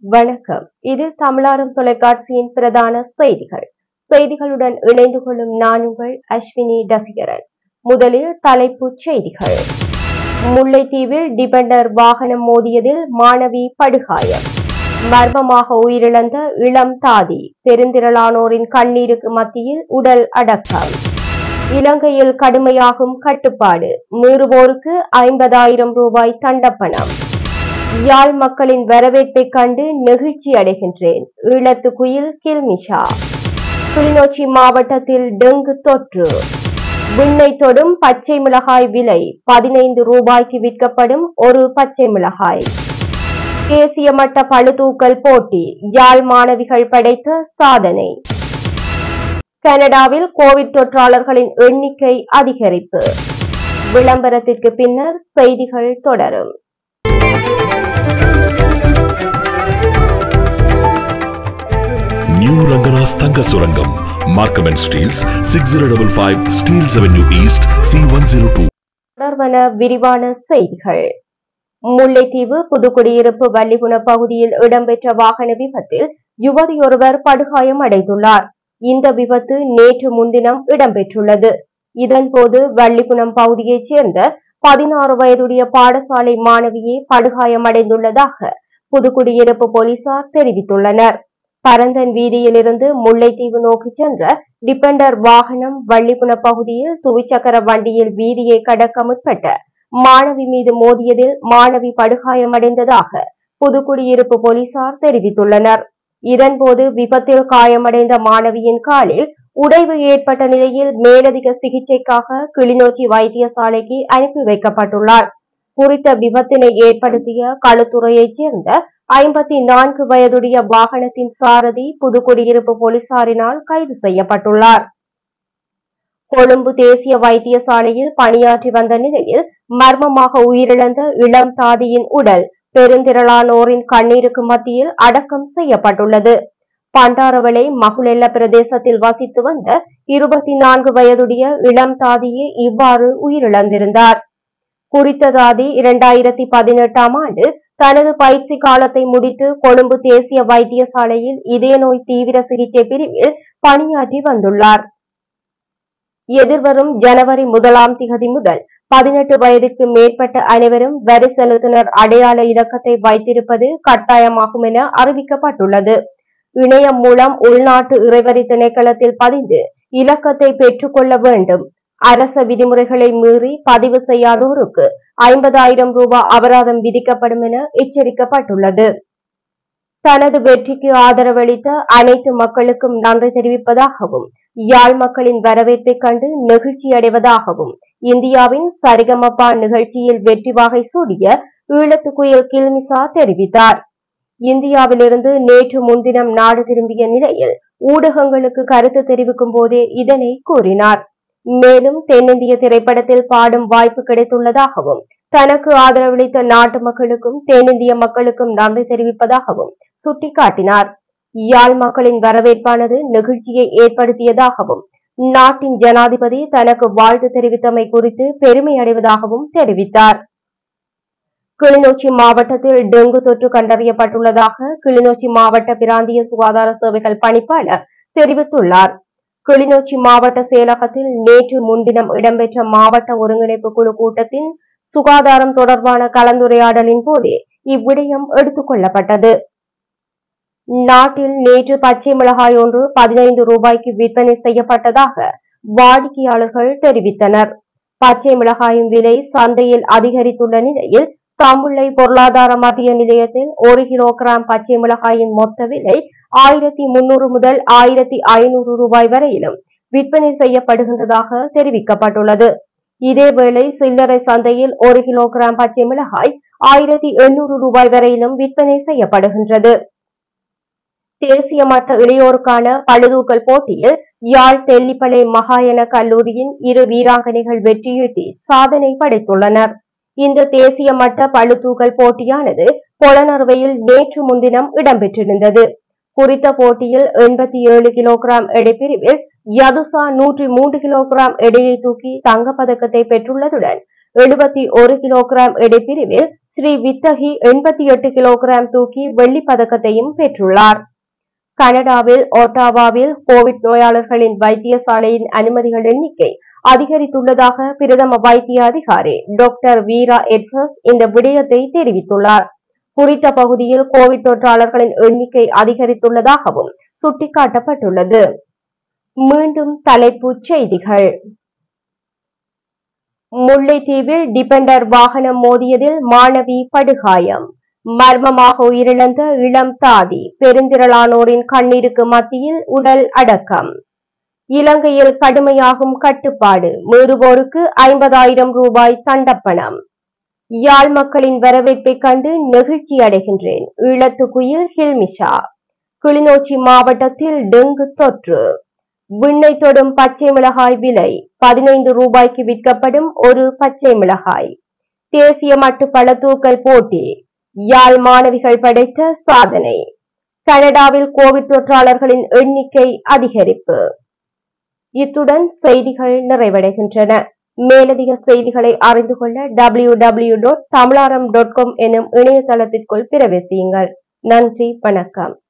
வணக்கம் இது தமிழாரம் தொலைக்காட்சியின் பிரதான செய்திகள் செய்திகளுடன் இணைந்து கொள்ளும் நான் உங்கள் அஸ்வினி டசிகரன் முதலில் தலைப்புச் செய்திகள் முல்லைத்தீவில் டிபெண்டர் வாகனம் மோதியதில் மாணவி படுகாயம் மர்மமாக உயிரிழந்த இளம் தாதி பெருந்திரளானோரின் கண்ணீருக்கு மத்தியில் உடல் அடக்கம் இலங்கையில் கடுமையாகும் கட்டுப்பாடு மீறுவோருக்கு ஐம்பதாயிரம் ரூபாய் தண்டப்பணம் யாழ் மக்களின் வரவேற்பைக் கண்டு நெகிழ்ச்சி அடைகின்றேன் ஈழத்து குயில் கில்மிஷா கிளிநொச்சி மாவட்டத்தில் டெங்கு தொற்று விண்ணை தொடும் பச்சை மிளகாய் விலை பதினைந்து ரூபாய்க்கு விற்கப்படும் ஒரு பச்சை மிளகாய் தேசிய மட்ட பளுதூக்கல் போட்டி யாழ் மாணவிகள் படைத்த சாதனை கனடாவில் கோவிட் தொற்றாளர்களின் எண்ணிக்கை அதிகரிப்பு விளம்பரத்திற்கு பின்னர் செய்திகள் தொடரும் நியூ ரங்கராஸ் தங்க சுரங்கம் Markham and Steeles six zero double five Steeles avenue east C one zero two தொடர்வன விரிவான செய்திகள் முல்லைத்தீவு புதுக்குடியிருப்பு வள்ளிகுண பகுதியில் இடம்பெற்ற வாகன விபத்தில் யுவதி ஒருவர் படுகாயம் அடைந்துள்ளார் இந்த விபத்து நேற்று முன்தினம் இடம்பெற்றுள்ளது இதன்போது வள்ளிகுணம் பகுதியைச் சேர்ந்த பதினாறு வயதுடைய பாடசாலை மாணவியே படுகாயமடைந்துள்ளதாக புதுக்குடியிருப்பு போலீசார் தெரிவித்துள்ளனர் பரந்தன் வீதியிலிருந்து முல்லைத்தீவு நோக்கி சென்ற டிபெண்டர் வாகனம் வள்ளிகுண பகுதியில் துவிச்சக்கர வண்டியில் வீதியை கடக்க முற்பட்ட மாணவி மீது மோதியதில் மாணவி படுகாயமடைந்ததாக புதுக்குடியிருப்பு போலீசார் தெரிவித்துள்ளனர் இதன்போது விபத்தில் காயமடைந்த மாணவியின் காலில் உடைவு ஏற்பட்ட நிலையில் மேலதிக சிகிச்சைக்காக கிளிநொச்சி வைத்தியசாலைக்கு அனுப்பி வைக்கப்பட்டுள்ளார் குறித்த விபத்தினை ஏற்படுத்திய களுத்துறையைச் சேர்ந்த ஐம்பத்தி நான்கு வயதுடைய வாகனத்தின் சாரதி புதுக்குடியிருப்பு போலீசாரினால் கைது செய்யப்பட்டுள்ளார் கொழும்பு தேசிய வைத்தியசாலையில் பணியாற்றி வந்த நிலையில் மர்மமாக உயிரிழந்த இளம் தாதியின் உடல் பெருந்திரளானோரின் கண்ணீருக்கு மத்தியில் அடக்கம் செய்யப்பட்டுள்ளது பண்டாரவளை மகுலெல்ல பிரதேசத்தில் வசித்து வந்த இருபத்தி நான்கு வயதுடைய இளம் தாதியே இவ்வாறு உயிரிழந்திருந்தார் குறித்த தாதி இரண்டாயிரத்தி பதினெட்டாம் ஆண்டு தனது பயிற்சி காலத்தை முடித்து கொழும்பு தேசிய வைத்தியசாலையில் இதய நோய் தீவிர சிகிச்சை பிரிவில் பணியாற்றி வந்துள்ளார் எதிர்வரும் ஜனவரி முதலாம் திகதி முதல் பதினெட்டு வயதுக்கு மேற்பட்ட அனைவரும் வரி செலுத்தினர் அடையாள இலக்கத்தை வைத்திருப்பது கட்டாயமாகும் என அறிவிக்கப்பட்டுள்ளது இணையம் மூலம் உள்நாட்டு இறைவரி திணைக்களத்தில் பதிந்து இலக்கத்தை பெற்றுக்கொள்ள வேண்டும் அரச விதிமுறைகளை மீறி பதிவு செய்யாதோருக்கு ஐம்பதாயிரம் ரூபாய் அபராதம் விதிக்கப்படும் என எச்சரிக்கப்பட்டுள்ளது தனது வெற்றிக்கு ஆதரவளித்த அனைத்து மக்களுக்கும் நன்றி தெரிவிப்பதாகவும் யாழ் மக்களின் வரவேற்பைக் கண்டு நெகிழ்ச்சி அடைவதாகவும் இந்தியாவின் சரிகமப்பா நிகழ்ச்சியில் வெற்றி வாகை சூடிய ஈழத்து குயில் கில்மிசா தெரிவித்தார் இந்தியாவிலிருந்து நேற்று முன்தினம் நாடு திரும்பிய நிலையில் ஊடகங்களுக்கு கருத்து தெரிவிக்கும் போதே இதனை கூறினார் மேலும் தென்னிந்திய திரைப்படத்தில் பாடும் வாய்ப்பு கிடைத்துள்ளதாகவும் தனக்கு ஆதரவளித்த நாட்டு மக்களுக்கும் தென்னிந்திய மக்களுக்கும் நன்றி தெரிவிப்பதாகவும் சுட்டிக்காட்டினார் யாழ் மக்களின் வரவேற்பானது நெகிழ்ச்சியை ஏற்படுத்தியதாகவும் நாட்டின் ஜனாதிபதி தனக்கு வாழ்த்து தெரிவித்தமை குறித்து பெருமை அடைவதாகவும் தெரிவித்தார் கிளிநொச்சி மாவட்டத்தில் டெங்கு தொற்று கண்டறியப்பட்டுள்ளதாக கிளிநொச்சி மாவட்ட பிராந்திய சுகாதார சேவைகள் பணிப்பாளர் தெரிவித்துள்ளார் கிளிநொச்சி மாவட்ட செயலகத்தில் நேற்று முன்தினம் இடம்பெற்ற மாவட்ட ஒருங்கிணைப்பு குழு கூட்டத்தின் சுகாதாரம் தொடர்பான கலந்துரையாடலின் போதே இவ்விடயம் எடுத்துக் கொள்ளப்பட்டது நாட்டில் நேற்று பச்சை மிளகாய் ஒன்று பதினைந்து ரூபாய்க்கு விற்பனை செய்யப்பட்டதாக வாடிக்கையாளர்கள் தெரிவித்தனர் பச்சை மிளகாயின் விலை சந்தையில் அதிகரித்துள்ள நிலையில் தம்புள்ளை பொருளாதார மத்திய நிலையத்தில் ஒரு கிலோகிராம் பச்சை மிளகாயின் மொத்த விலை ஆயிரத்தி முன்னூறு முதல் ஆயிரத்தி ஐநூறு ரூபாய் வரையிலும் விற்பனை செய்யப்படுகின்றதாக தெரிவிக்கப்பட்டுள்ளது இதேவேளை சில்லறை சந்தையில் ஒரு கிலோகிராம் பச்சை மிளகாய் ஆயிரத்தி எண்ணூறு ரூபாய் வரையிலும் விற்பனை செய்யப்படுகின்றது தேசிய மட்ட இளையோருக்கான பழுதூக்கல் போட்டியில் யாழ் தெல்லிப்பளை மகாயன கல்லூரியின் இரு வீராங்கனைகள் வெற்றியீட்டி சாதனை படைத்துள்ளனர் இந்த தேசிய மட்ட பளுதூக்கல் போட்டியானது பொலனறுவையில் நேற்று முன்தினம் இடம்பெற்றிருந்தது குறித்த போட்டியில் எண்பத்தி ஏழு கிலோகிராம் எடைப்பிரிவில் யதுசா நூற்றி மூன்று கிலோகிராம் எடையை தூக்கி தங்கப்பதக்கத்தை பெற்றுள்ளதுடன் எழுபத்தி ஒரு கிலோகிராம் எடைப்பிரிவில் ஸ்ரீ வித்தகி எண்பத்தி எட்டு கிலோகிராம் தூக்கி வெள்ளிப் பதக்கத்தையும் பெற்றுள்ளார் கனடாவில் ஓட்டாவாவில் கோவிட் நோயாளர்களின் வைத்தியசாலையின் அனுமதிகள் எண்ணிக்கை அதிகரித்துள்ளதாக பிரதம வைத்திய அதிகாரி டாக்டர் வீரா எட்வர்ஸ் இந்த விடயத்தை தெரிவித்துள்ளார் குறித்த பகுதியில் கோவிட் தொற்றாளர்களின் எண்ணிக்கை அதிகரித்துள்ளதாகவும் சுட்டிக்காட்டப்பட்டுள்ளது மீண்டும் தலைப்புச் செய்திகள் முல்லைத்தீவில் டிபெண்டர் வாகனம் மோதியதில் மாணவி படுகாயம் மர்மமாக உயிரிழந்த இளம் தாதி பெருந்திரளானோரின் கண்ணீருக்கு மத்தியில் உடல் அடக்கம் இலங்கையில் கடுமையாகும் கட்டுப்பாடு மீறுவோருக்கு ஐம்பதாயிரம் ரூபாய் தண்டப்பணம் யாழ் மக்களின் வரவேற்பை கண்டு நெகிழ்ச்சி அடைகின்றேன் ஈழத்து குயில் ஹில்மிஷா கிளிநொச்சி மாவட்டத்தில் டெங்கு தொற்று விண்ணை தொடும் பச்சை மிளகாய் விலை பதினைந்து ரூபாய்க்கு விற்கப்படும் ஒரு பச்சை மிளகாய் தேசிய மட்டு பழத்தூக்கல் போட்டி யாழ் மாணவிகள் படைத்த சாதனை கனடாவில் கோவிட் தொற்றாளர்களின் எண்ணிக்கை அதிகரிப்பு இத்துடன் செய்திகள் நிறைவடைகின்றன மேலதிக செய்திகளை அறிந்து கொள்ள W W dot Tamilaram dot com எனும் இணையதளத்திற்குள் பிரவேசியுங்கள் நன்றி வணக்கம்